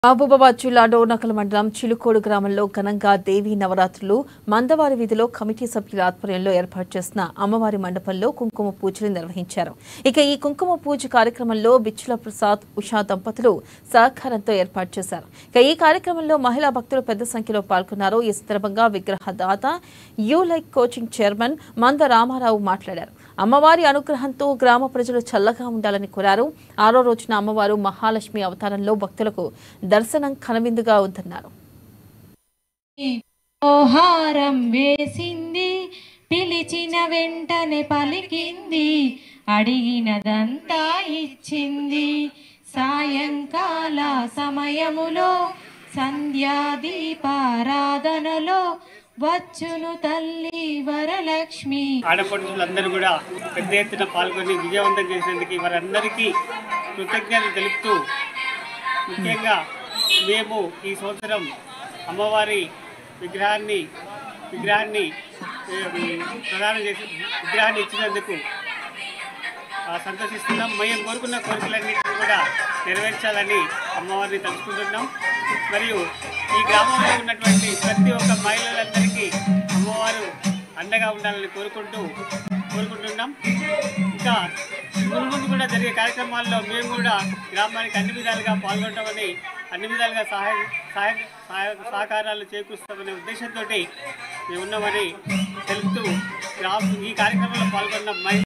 మహబూబాబాద్ జిల్లా డోర్నకల్ మండలం చిలుకోడు గ్రామంలో ఘనంగా దేవీ నవరాత్రులు మందవారి వీధిలో కమిటీ సభ్యుల ఆధ్వర్యంలో ఏర్పాటు చేసిన అమ్మవారి మండపంలో కుంకుమ పూజలు నిర్వహించారు ఇక ఈ కుంకుమ పూజ కార్యక్రమంలో బిచ్చుల ప్రసాద్ ఉషా దంపతులు సహకారంతో ఏర్పాటు చేశారు ఇక ఈ కార్యక్రమంలో మహిళా భక్తులు పెద్ద సంఖ్యలో పాల్గొన్నారు ఈ సందర్భంగా విగ్రహదాత you like coaching chairman Manda Ramarao మాట్లాడారు అమ్మవారి అనుగ్రహంతో గ్రామ ప్రజలు చల్లగా ఉండాలని కోరారు ఆరో రోజున అమ్మవారు మహాలక్ష్మి అవతారంలో భక్తులకు దర్శనం కనువిందుగా ఉందన్నారు ఓహారం వేసింది పిలిచిన వెంటనే పలికింది అడిగినదంతా ఇచ్చింది సాయంకాల సమయములో సంధ్యాదీపారాధనలో వచ్చును తల్లి వరలక్ష్మి ఆడపడుచులందరూ కూడా పెద్ద ఎత్తున పాల్గొని విజయవంతం చేసేందుకు వారందరికీ కృతజ్ఞతలు తెలుపుతూ ముఖ్యంగా మేము ఈ సంవత్సరం అమ్మవారి విగ్రహాన్ని విగ్రహాన్ని ఏ, ప్రదానం చేసి విగ్రహాన్ని ఇచ్చినందుకు ఆ, సంతోషిస్తున్నాం మేము కోరుకున్న కోరికలన్నింటినీ కూడా నెరవేర్చాలని అమ్మవారిని తలుచుకుంటున్నాం మరియు ఈ గ్రామంలో ఉన్నటువంటి ప్రతి ఒక్క మహిళలందరికీ అమ్మవారు అండగా ఉండాలని కోరుకుంటూ కోరుకుంటున్నాం ఇంకా ముందు ముందు కూడా జరిగే కార్యక్రమాల్లో మేము కూడా గ్రామానికి అన్ని విధాలుగా పాల్గొంటామని అన్ని విధాలుగా సహాయ సహాయ సహాయ సహకారాలు చేకూరుస్తామనే ఉద్దేశంతో మేము ఉన్నామని తెలుపుతూ గ్రామ ఈ కార్యక్రమంలో పాల్గొన్న మహిళ